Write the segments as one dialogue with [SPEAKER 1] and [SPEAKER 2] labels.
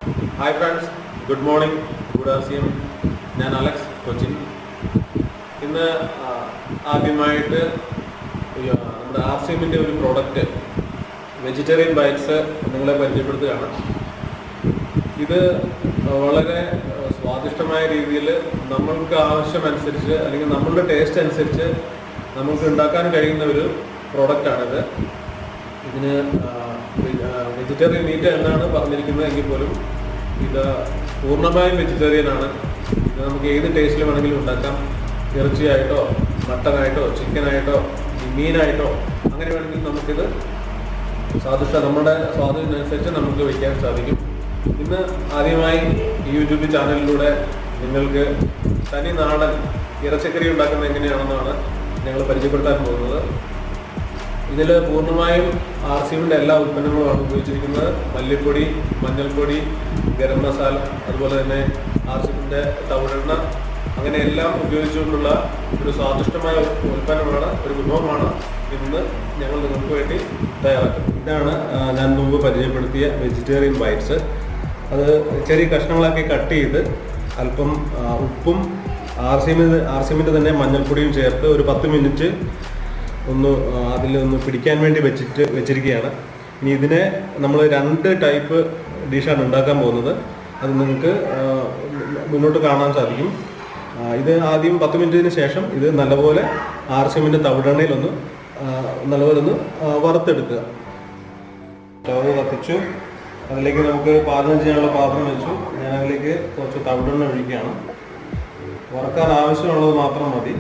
[SPEAKER 1] hi friends good morning good ആസിയം ഞാൻ Alex Cochin ഇന്ന് ആ, ആദ്യമായിട്ട് ഈ, ആ, നമ്മുടെ ആർ സി എമ്മിൻ്റെ ഒരു പ്രോഡക്റ്റ് വെജിറ്റേറിയൻ ബൈറ്റ്സ് നിങ്ങളെ പരിചയപ്പെടുത്തുകയാണ് ഇത് വളരെ ആ, സ്വാദിഷ്ടമായ രീതിയിൽ നമ്മൾക്ക് ആവശ്യമനുസരിച്ച് അല്ലെങ്കിൽ നമ്മളുടെ ടേസ്റ്റ് അനുസരിച്ച് നമുക്ക് ഉണ്ടാക്കാൻ കഴിയുന്ന ഒരു പ്രോഡക്റ്റാണിത് ഇതിന് വെജിറ്റേറിയൻ മീറ്റ് എന്നാണ് പറഞ്ഞിരിക്കുന്നത് എങ്കിൽ പോലും ഇത് പൂർണ്ണമായും വെജിറ്റേറിയൻ ആണ് ഇത് നമുക്ക് ഏത് ടേസ്റ്റിൽ വേണമെങ്കിലും ഉണ്ടാക്കാം ഇറച്ചിയായിട്ടോ മട്ടനായിട്ടോ ചിക്കനായിട്ടോ മീനായിട്ടോ അങ്ങനെ വേണമെങ്കിൽ നമുക്കിത് സ്വാദിഷ്ട നമ്മുടെ സ്വാദിനനുസരിച്ച് നമുക്ക് വയ്ക്കാൻ സാധിക്കും ഇന്ന് ആദ്യമായി ഈ യൂട്യൂബ് ചാനലിലൂടെ നിങ്ങൾക്ക് തനി നാടൻ ഇറച്ചിക്കറി ഉണ്ടാക്കുന്നത് എങ്ങനെയാണെന്നാണ് ഞങ്ങൾ പരിചയപ്പെടുത്താൻ പോകുന്നത് ഇതിൽ പൂർണ്ണമായും ആർ സിയുടെ എല്ലാ ഉൽപ്പന്നങ്ങളുമാണ് ഉപയോഗിച്ചിരിക്കുന്നത് മല്ലിപ്പൊടി മഞ്ഞൾപ്പൊടി ഗരം മസാല അതുപോലെ തന്നെ ആർ സിയുടെ തവിടെണ്ണ അങ്ങനെ എല്ലാം ഉപയോഗിച്ചുകൊണ്ടുള്ള ഒരു സ്വാദിഷ്ടമായ ഉൽപ്പന്നമാണ് ഒരു വിഭവമാണ് ഇന്ന് ഞങ്ങൾ നിങ്ങൾക്ക് വേണ്ടി തയ്യാറാക്കുന്നത് ഇതാണ് ആ, ഞാൻ മുമ്പ് പരിചയപ്പെടുത്തിയ വെജിറ്റേറിയൻ ബൈറ്റ്സ് അത് ചെറിയ കഷ്ണങ്ങളാക്കി കട്ട് ചെയ്ത് അല്പം ആ, ഉപ്പും ആർ സിമിൻ്റെ ആർ സിമിൻ്റെ തന്നെ മഞ്ഞൾപ്പൊടിയും ചേർത്ത് ഒരു പത്ത് മിനിറ്റ് ഒന്ന് അതിൽ ഒന്ന് പിടിക്കാൻ വേണ്ടി വെച്ചിട്ട് വെച്ചിരിക്കുകയാണ് ഇനി ഇതിനെ നമ്മൾ രണ്ട് ടൈപ്പ് ഡിഷാണ് ഉണ്ടാക്കാൻ പോകുന്നത് അത് നിങ്ങൾക്ക് ആ, മുന്നോട്ട് കാണാൻ സാധിക്കും ആ, ഇത് ആദ്യം പത്ത് മിനിറ്റിന് ശേഷം ഇത് നല്ലപോലെ ആർ സിമിൻ്റെ തവിടെണ്ണയിലൊന്ന് ആ, നല്ലപോലെ ഒന്ന് ആ, വറുത്തെടുക്കുക സ്റ്റവ് കത്തിച്ചു അതിലേക്ക് നമുക്ക് പാചകം ചെയ്യാനുള്ള പാത്രം വെച്ചു ഞാൻ അതിലേക്ക് കുറച്ച് തവിടെണ്ണ ഒഴിക്കുകയാണ് വറക്കാൻ ആവശ്യമുള്ളത് മാത്രം മതി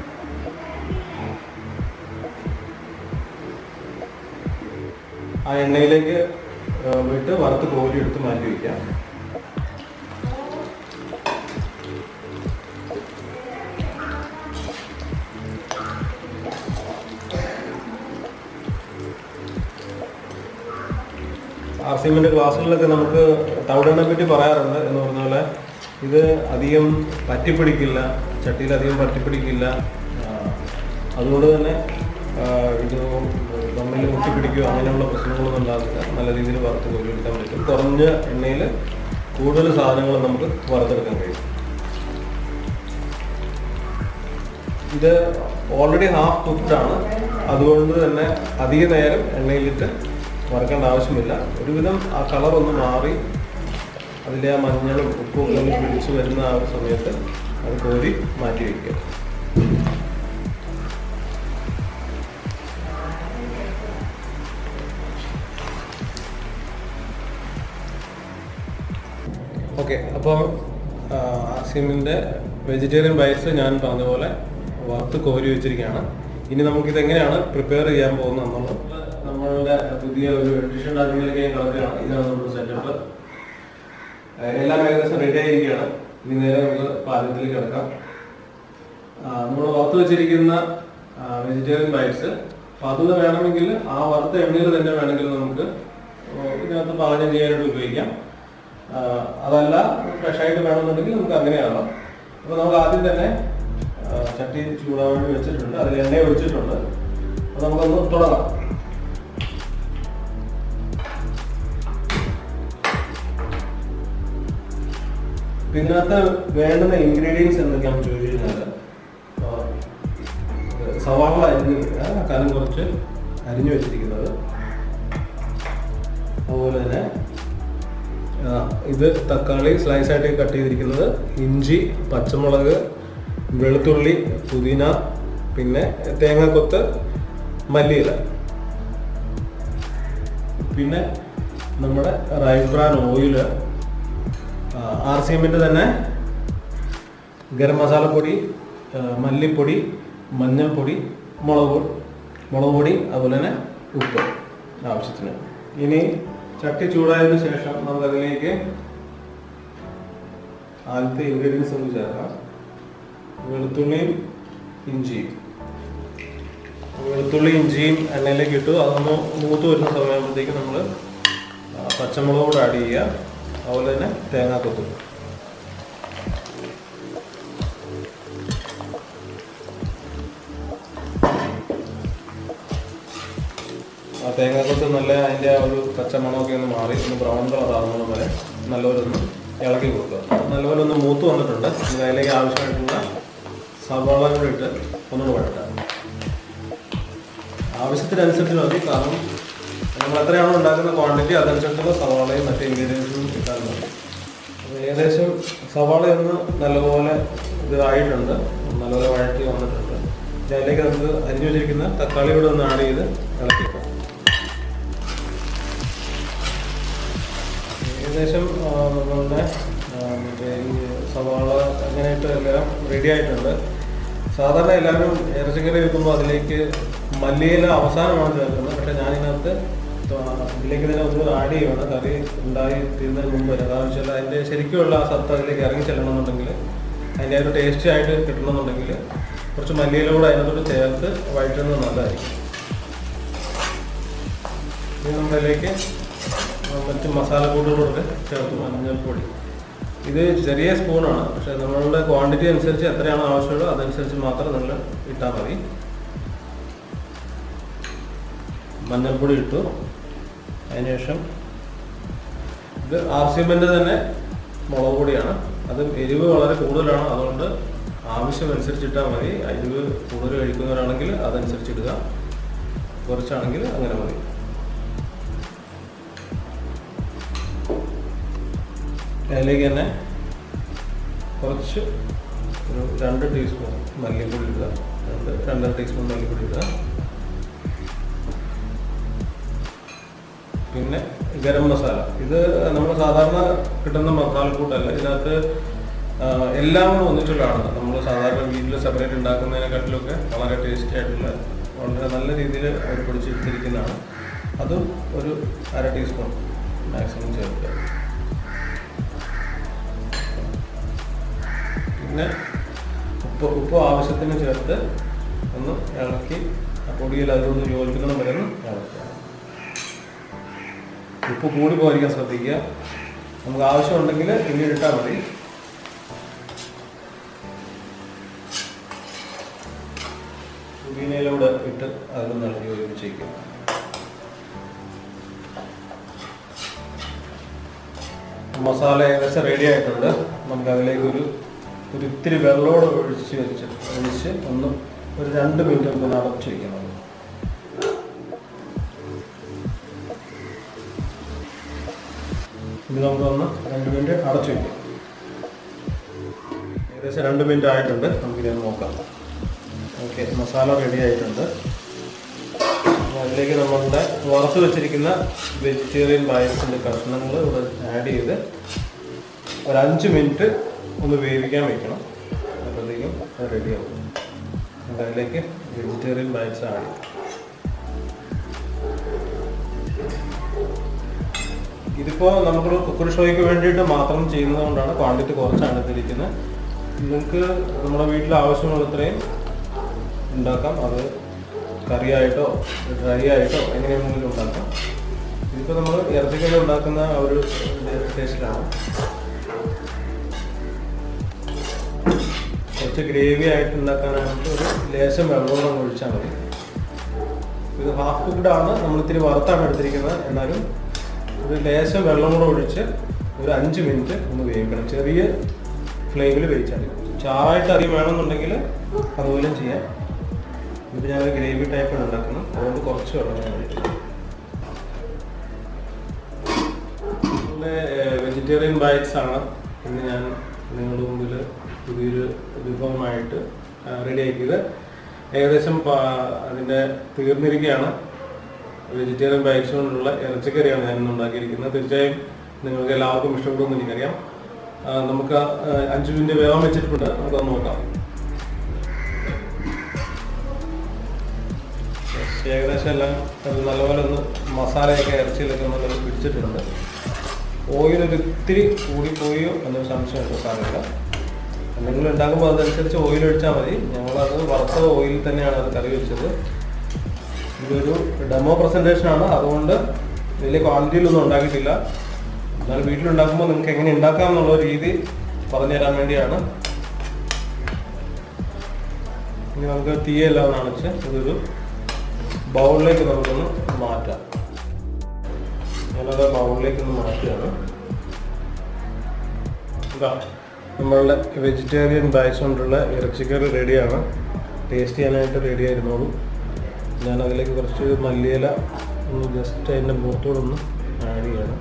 [SPEAKER 1] ആ എണ്ണയിലേക്ക് ആ, വിട്ട് വറുത്ത് കോരി എടുത്ത് മാറ്റി വയ്ക്കാം ആർ സി എമ്മിൻ്റെ ക്ലാസ്സുകളിലൊക്കെ നമുക്ക് തവിടെണ്ണെ പറ്റി പറയാറുണ്ട് എന്ന് പറഞ്ഞ പോലെ ഇത് അധികം പറ്റിപ്പിടിക്കില്ല ചട്ടിയിൽ അധികം പറ്റിപ്പിടിക്കില്ല ആ, അതുകൊണ്ട് തന്നെ ആ, ഇത് തമ്മിൽ മുട്ടിപ്പിടിക്കുകയോ അങ്ങനെയുള്ള പ്രശ്നങ്ങളൊന്നും ഉണ്ടാകില്ല നല്ല രീതിയിൽ വറുത്ത് കോരിയെടുക്കാൻ പറ്റും കുറഞ്ഞ എണ്ണയിൽ കൂടുതൽ സാധനങ്ങൾ നമുക്ക് വറുത്തെടുക്കാൻ കഴിയും ഇത് ഓൾറെഡി ഹാഫ് കുക്ക്ഡ് ആണ് അതുകൊണ്ട് തന്നെ അധിക നേരം എണ്ണയിലിട്ട് വറക്കേണ്ട ആവശ്യമില്ല ഒരുവിധം ആ കളർ ഒന്ന് മാറി അതിലെ ആ മഞ്ഞളും ഉപ്പും ഒക്കെ ഒന്ന് പിടിച്ച് വരുന്ന ആ ഒരു സമയത്ത് അത് കോരി മാറ്റി വയ്ക്കുക ഓക്കെ അപ്പോൾ ആസിമിൻ്റെ വെജിറ്റേറിയൻ ബൈറ്റ്സ് ഞാൻ പറഞ്ഞ പോലെ വറുത്ത് കോരി വെച്ചിരിക്കുകയാണ് ഇനി നമുക്കിത് എങ്ങനെയാണ് പ്രിപ്പയർ ചെയ്യാൻ പോകുന്നത് എന്നുള്ളത് നമ്മളുടെ പുതിയ ഒരു ഡിഷ് ഉണ്ടാക്കുന്നതിലേക്ക് ഞാൻ കളക്കുകയാണ് ഇതാണ് നമ്മുടെ സെറ്റപ്പ് എല്ലാം ഏകദേശം റെഡി ആയിരിക്കുകയാണ് ഇനി നേരെ നമുക്ക് പാചകത്തിലേക്ക് കിടക്കാം നമ്മൾ വറുത്ത് വെച്ചിരിക്കുന്ന വെജിറ്റേറിയൻ ബൈറ്റ്സ് അപ്പോൾ അത് വേണമെങ്കിൽ ആ വറുത്ത എണ്ണയിൽ തന്നെ വേണമെങ്കിൽ നമുക്ക് ഇതിനകത്ത് പാചകം ചെയ്യാനായിട്ട് ഉപയോഗിക്കാം ആ, അതല്ല ഫ്രഷ് ആയിട്ട് വേണമെന്നുണ്ടെങ്കിൽ നമുക്ക് അങ്ങനെയാവാം അപ്പോൾ നമുക്ക് ആദ്യം തന്നെ ആ, ചട്ടി ചൂടാൻ വേണ്ടി വെച്ചിട്ടുണ്ട് അതിൽ എണ്ണ ഒഴിച്ചിട്ടുണ്ട് അപ്പോൾ നമുക്കൊന്ന് തുടങ്ങാം ഇതിനകത്ത് വേണ്ടുന്ന ഇൻഗ്രീഡിയൻസ് എന്തൊക്കെയാണെന്ന് ചോദിച്ചു കഴിഞ്ഞാൽ ആ, സവാള അരിഞ്ഞ് കനം കുറച്ച് അരിഞ്ഞു വെച്ചിരിക്കുന്നത് അതുപോലെ തന്നെ ആ, ഇത് തക്കാളി സ്ലൈസ് ആയിട്ട് കട്ട് ചെയ്തിരിക്കുന്നത് ഇഞ്ചി പച്ചമുളക് വെളുത്തുള്ളി പുതിന പിന്നെ തേങ്ങാക്കൊത്ത് മല്ലിയില പിന്നെ നമ്മുടെ rice bran oil R C എമ്മിൻ്റെ തന്നെ ഗരം മസാലപ്പൊടി ആ, മല്ലിപ്പൊടി മഞ്ഞൾപ്പൊടി മുളക് പൊടി മുളക് പൊടി അതുപോലെ തന്നെ ഉപ്പ് ആവശ്യത്തിന് ഇനി ചട്ടി ചൂടായതിനു ശേഷം നമുക്ക് അതിലേക്ക് ആദ്യത്തെ ഇൻഗ്രീഡിയൻസ് ഒന്ന് ചേർക്കാം വെളുത്തുള്ളിയും ഇഞ്ചിയും വെളുത്തുള്ളി ഇഞ്ചിയും എണ്ണയിലേക്ക് ഇട്ടു അതൊന്ന് മൂത്ത് വരുന്ന സമയമാകുമ്പോഴത്തേക്ക് നമ്മൾ പച്ചമുളക് കൂടെ ആഡ് ചെയ്യുക അതുപോലെ തന്നെ തേങ്ങാക്കൊത്തും ആ തേങ്ങാക്കൊത്ത് നല്ല അതിൻ്റെ ആ ഒരു പച്ചമണമൊക്കെ ഒന്ന് മാറി ഒന്ന് ബ്രൗൺ കളർ ആകുന്നത് വരെ നല്ലപോലെ ഒന്ന് ഇളക്കി കൊടുക്കുക നല്ലപോലെ ഒന്ന് മൂത്ത് വന്നിട്ടുണ്ട് നമുക്ക് അതിലേക്ക് ആവശ്യമായിട്ടുള്ള സവാള കൂടെ ഇട്ട് ഒന്നുകൂടെ വഴട്ടാം ആവശ്യത്തിനനുസരിച്ച് മതി കാരണം നമ്മൾ എത്രയാണോ ഉണ്ടാക്കുന്ന ക്വാണ്ടിറ്റി അതനുസരിച്ചുള്ള സവാളയും മറ്റ് ഇൻഗ്രീഡിയൻസും ഇട്ടാൽ മതി അപ്പോൾ ഏകദേശം സവാള ഒന്ന് നല്ലപോലെ ഇതായിട്ടുണ്ട് നല്ലപോലെ വഴറ്റി വന്നിട്ടുണ്ട് ഇനി അതിലേക്ക് നമുക്ക് അരിഞ്ഞു വെച്ചിരിക്കുന്ന തക്കാളി കൂടെ ഒന്ന് ആഡ് ചെയ്ത് ഇളക്കിക്കാം ഏകദേശം ആ, നമ്മളുടെ ആ, മറ്റേ ഈ സവാള അങ്ങനെയായിട്ട് എല്ലാം റെഡി ആയിട്ടുണ്ട് സാധാരണ എല്ലാവരും ഇറച്ചിക്കറി വെക്കുമ്പോൾ അതിലേക്ക് മല്ലിയില അവസാനമാണ് ചേർക്കുന്നത് പക്ഷേ ഞാനിതിനകത്ത് ത- ഇതിലേക്ക് തന്നെ ഒന്ന് ആഡ് ചെയ്യുവാണ് കറി ഉണ്ടായി തീരുന്നതിന് മുമ്പ് വരെ കാരണം വെച്ചാൽ അതിൻ്റെ ശരിക്കുമുള്ള ആ സത്ത് അതിലേക്ക് ഇറങ്ങി ചെല്ലണമെന്നുണ്ടെങ്കിൽ അതിൻ്റെ ആ ഒരു ടേസ്റ്റി ആയിട്ട് കിട്ടണമെന്നുണ്ടെങ്കിൽ കുറച്ച് മല്ലിയില കൂടെ അതിനകത്തോട്ട് ചേർത്ത് വഴറ്റുന്നത് നല്ലതായിരിക്കും ഇനി നമ്മളിലേക്ക് മറ്റ് മസാലക്കൂട്ടുകളൊക്കെ ചേർത്ത് മഞ്ഞൾപ്പൊടി ഇത് ചെറിയ സ്പൂണാണ് പക്ഷെ നമ്മളുടെ ക്വാണ്ടിറ്റി അനുസരിച്ച് എത്രയാണോ ആവശ്യമുള്ളത് അതനുസരിച്ച് മാത്രം നിങ്ങൾ ഇട്ടാൽ മതി മഞ്ഞൾപ്പൊടി ഇട്ടു അതിനുശേഷം ഇത് ആർ സി എമ്മിൻ്റെ തന്നെ മുളക് പൊടിയാണ് അത് എരിവ് വളരെ കൂടുതലാണ് അതുകൊണ്ട് ആവശ്യമനുസരിച്ച് ഇട്ടാൽ മതി എരിവ് കൂടുതൽ കഴിക്കുന്നവരാണെങ്കിൽ അതനുസരിച്ച് ഇടുക കുറച്ചാണെങ്കിൽ അങ്ങനെ മതി അതിലേക്ക് തന്നെ കുറച്ച് ഒരു രണ്ട് ടീസ്പൂൺ മല്ലിപ്പൊടി ഇടുക രണ്ട് രണ്ടര ടീസ്പൂൺ മല്ലിപ്പൊടി ഇടുക പിന്നെ ഗരം മസാല ഇത് നമ്മൾ സാധാരണ കിട്ടുന്ന മസാലക്കൂട്ടല്ല ഇതിനകത്ത് ആ, എല്ലാം കൂടെ ഒന്നിച്ചുള്ളതാണ് നമ്മൾ സാധാരണ വീട്ടിൽ സെപ്പറേറ്റ് ഉണ്ടാക്കുന്നതിനെക്കാട്ടിലൊക്കെ വളരെ ടേസ്റ്റി ആയിട്ടുള്ള വളരെ നല്ല രീതിയിൽ അവർ പിടിച്ചെടുത്തിരിക്കുന്നതാണ് അതും ഒരു അര ടീസ്പൂൺ മാക്സിമം ചേർക്കുക പിന്നെ ഉപ്പ് ഉപ്പ് ആവശ്യത്തിന് ചേർത്ത് ഒന്ന് ഇളക്കി ആ പൊടിയിൽ അതിലൊന്ന് യോജിക്കണം വരെ ഒന്ന് ഇളക്കുക ഉപ്പ് കൂടി പോയിരിക്കാൻ ശ്രദ്ധിക്കുക നമുക്ക് ആവശ്യമുണ്ടെങ്കിൽ പിന്നീട് ഇട്ടാൽ മതി പുതിനയിലൂടെ ഇട്ട് അതിലൊന്ന് ഇളക്കി യോജിപ്പിച്ചേക്കും മസാല ഏകദേശം റെഡി ആയിട്ടുണ്ട് നമുക്ക് അതിലേക്ക് ഒരു ഒരു ഇത്തിരി വെള്ളമോടെ ഒഴിച്ച് വെച്ച് ഒഴിച്ച് ഒന്ന് ഒരു രണ്ട് മിനിറ്റ് നമുക്ക് അടച്ച് വയ്ക്കണം ഇനി നമുക്കൊന്ന് രണ്ട് മിനിറ്റ് അടച്ചു വയ്ക്കാം ഏകദേശം രണ്ട് മിനിറ്റ് ആയിട്ടുണ്ട് നമുക്കിത് നോക്കാം ഓക്കെ മസാല റെഡി ആയിട്ടുണ്ട് ഇനി അതിലേക്ക് നമ്മളുടെ വറുത്ത് വെച്ചിരിക്കുന്ന വെജിറ്റേറിയൻ പായസത്തിൻ്റെ കഷ്ണങ്ങൾ ഇവിടെ ആഡ് ചെയ്ത് ഒരു അഞ്ച് മിനിറ്റ് ഒന്ന് വേവിക്കാൻ വെക്കണം അപ്പോഴത്തേക്കും അത് റെഡിയാവും നമുക്ക് അതിലേക്ക് വെജിറ്റേറിയൻ പായസം ആഡ് ചെയ്യും ഇതിപ്പോൾ നമ്മൾ കുക്കർ ഷോയ്ക്ക് വേണ്ടിയിട്ട് മാത്രം ചെയ്യുന്നത് കൊണ്ടാണ് ക്വാണ്ടിറ്റി കുറച്ചാണ് എടുത്തിരിക്കുന്നത് നിങ്ങൾക്ക് നമ്മുടെ വീട്ടിൽ ആവശ്യമുള്ളത്രയും ഉണ്ടാക്കാം അത് കറിയായിട്ടോ ഡ്രൈ ആയിട്ടോ എങ്ങനെയാണെങ്കിലും ഉണ്ടാക്കാം ഇതിപ്പോൾ നമ്മൾ ഇറച്ചിക്കറി ഉണ്ടാക്കുന്ന ആ ഒരു ടേസ്റ്റിലാണ് കുറച്ച് ഗ്രേവി ആയിട്ട് ഉണ്ടാക്കാനായിട്ട് ഒരു ലേശം വെള്ളം കൂടെ ഒഴിച്ചാൽ മതി ഇത് ഹാഫ് കുക്ക്ഡ് ആണ് നമ്മൾ ഇത്തിരി വറുത്താണ് എടുത്തിരിക്കുന്നത് എന്നാലും ഒരു ലേശം വെള്ളം കൂടെ ഒഴിച്ച് ഒരു അഞ്ച് മിനിറ്റ് ഒന്ന് വേവിക്കണം ചെറിയ ഫ്ലെയിമിൽ വേവിച്ചാൽ മതി ചാറായിട്ട് അധികം വേണമെന്നുണ്ടെങ്കിൽ അതുപോലും ചെയ്യാം ഇത് ഞാൻ ഗ്രേവി ടൈപ്പാണ് ഉണ്ടാക്കുന്നത് അതുകൊണ്ട് കുറച്ച് വെള്ളം ഞാൻ ഒഴിക്കും വെജിറ്റേറിയൻ ബൈറ്റ്സ് ആണ് ഇന്ന് ഞാൻ നിങ്ങളുടെ മുമ്പിൽ പുതിയൊരു വിഭവമായിട്ട് റെഡി ആക്കിയത് ഏകദേശം പ- അതിൻ്റെ തീർന്നിരിക്കുകയാണ് വെജിറ്റേറിയൻ ബൈറ്റ്സ് കൊണ്ടുള്ള ഇറച്ചിക്കറിയാണ് ഞാൻ ഇന്ന് ഉണ്ടാക്കിയിരിക്കുന്നത് തീർച്ചയായും നിങ്ങൾക്ക് എല്ലാവർക്കും ഇഷ്ടപ്പെടുമെന്ന് എനിക്കറിയാം ആ, നമുക്ക് ആ, അഞ്ച് മിനിറ്റ് വേവാൻ വെച്ചിട്ടുണ്ട് നമുക്കത് നോക്കാം ഏകദേശം എല്ലാം അത് നല്ലപോലെ ഒന്ന് മസാലയൊക്കെ ഇറച്ചിയിലൊക്കെ നല്ലപോലെ പിടിച്ചിട്ടുണ്ട് ഓയിൽ ഒരു ഇത്തിരി കൂടിപ്പോയോ എന്നൊരു സംശയം സാറില്ല എന്തെങ്കിലും ഉണ്ടാക്കുമ്പോൾ അതനുസരിച്ച് ഓയിൽ ഒഴിച്ചാൽ മതി ഞങ്ങളത് വറുത്ത ഓയിൽ തന്നെയാണ് അത് കറി വെച്ചത് ഇതൊരു ഡെമോ പ്രസൻറ്റേഷൻ ആണ് അതുകൊണ്ട് വലിയ ക്വാണ്ടിറ്റിയിലൊന്നും ഉണ്ടാക്കിയിട്ടില്ല എന്നാൽ വീട്ടിലുണ്ടാക്കുമ്പോൾ നിങ്ങൾക്ക് എങ്ങനെ ഉണ്ടാക്കാം എന്നുള്ള രീതി പറഞ്ഞു തരാൻ വേണ്ടിയാണ് ഇനി നമുക്ക് തീയെല്ലാം ഒന്ന് അണച്ച് ഇതൊരു ബൗളിലേക്ക് നമുക്കൊന്ന് മാറ്റാം ഞാനത് ബൗളിലേക്ക് ഒന്ന് മാറ്റുകയാണ്
[SPEAKER 2] ഇതാ നമ്മളുടെ വെജിറ്റേറിയൻ ബാച്ച് കൊണ്ടുള്ള ഇറച്ചിക്കറി റെഡിയാണ് ടേസ്റ്റ് ചെയ്യാനായിട്ട് റെഡി ആയിരുന്നോളൂ ഞാൻ അതിലേക്ക് കുറച്ച് മല്ലിയില ഒന്ന് ജസ്റ്റ് അതിൻ്റെ മുഖത്തോടെ ഒന്ന് ആഡ് ചെയ്യണം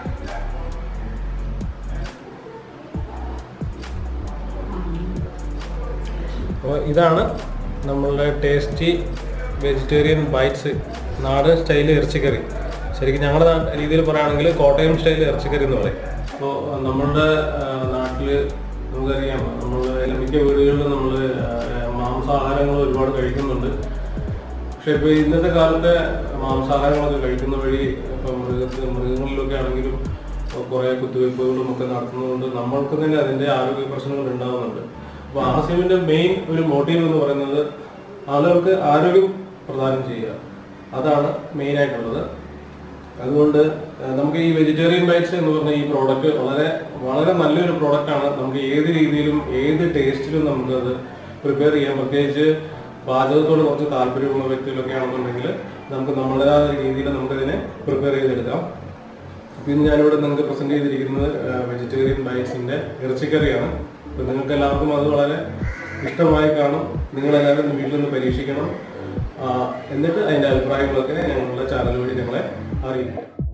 [SPEAKER 2] അപ്പോൾ ഇതാണ് നമ്മളുടെ ടേസ്റ്റി വെജിറ്റേറിയൻ ബൈറ്റ്സ് നാടൻ സ്റ്റൈൽ ഇറച്ചിക്കറി ശരിക്കും ഞങ്ങളുടെ നാ- രീതിയിൽ പറയുകയാണെങ്കിൽ കോട്ടയം സ്റ്റൈൽ ഇറച്ചിക്കറി എന്ന് പറയും അപ്പോൾ നമ്മളുടെ നാട്ടിൽ നമുക്കറിയാം നമ്മൾ മിക്ക വീടുകളിലും നമ്മൾ മാംസാഹാരങ്ങൾ ഒരുപാട് കഴിക്കുന്നുണ്ട് പക്ഷെ ഇപ്പോൾ ഇന്നത്തെ കാലത്തെ മാംസാഹാരങ്ങളൊക്കെ കഴിക്കുന്ന വഴി ഇപ്പം മൃഗത്തിൽ മൃഗങ്ങളിലൊക്കെ ആണെങ്കിലും കുറേ കുത്തിവയ്പ്പുകളും ഒക്കെ നടത്തുന്നതുകൊണ്ട് നമ്മൾക്ക് തന്നെ അതിൻ്റെ ആരോഗ്യ പ്രശ്നങ്ങൾ ഉണ്ടാകുന്നുണ്ട് അപ്പോൾ ആസിമിൻ്റെ മെയിൻ ഒരു മോട്ടീവ് എന്ന് പറയുന്നത് ആളുകൾക്ക് ആരോഗ്യം പ്രദാനം ചെയ്യുക അതാണ് മെയിൻ ആയിട്ടുള്ളത് അതുകൊണ്ട് ഏഹ്, നമുക്ക് ഈ വെജിറ്റേറിയൻ ബൈറ്റ്സ് എന്ന് പറഞ്ഞ ഈ പ്രോഡക്റ്റ് വളരെ വളരെ നല്ലൊരു പ്രോഡക്റ്റ് ആണ് നമുക്ക് ഏത് രീതിയിലും ഏത് ടേസ്റ്റിലും നമുക്കത് പ്രിപ്പയർ ചെയ്യാം പ്രത്യേകിച്ച് പാചകത്തോട് കുറച്ച് താല്പര്യമുള്ള വ്യക്തികളൊക്കെ ആണെന്നുണ്ടെങ്കിൽ നമുക്ക് നമ്മുടേതായ രീതിയിൽ നമുക്കതിനെ പ്രിപ്പയർ ചെയ്തെടുക്കാം അപ്പോൾ ഇന്ന് ഞാനിവിടെ നിങ്ങൾക്ക് പ്രസന്റ് ചെയ്തിരിക്കുന്നത് വെജിറ്റേറിയൻ ബൈറ്റ്സിന്റെ ഇറച്ചിക്കറിയാണ് അപ്പോൾ നിങ്ങൾക്ക് എല്ലാവർക്കും അത് വളരെ ഇഷ്ടമായി കാണും നിങ്ങളെല്ലാവരും വീട്ടിലൊന്ന് പരീക്ഷിക്കണം ആ, എന്നിട്ട് അതിന്റെ അഭിപ്രായങ്ങളൊക്കെ ഞങ്ങളുടെ ചാനൽ വഴി ഞങ്ങളെ അറിയിക്കുക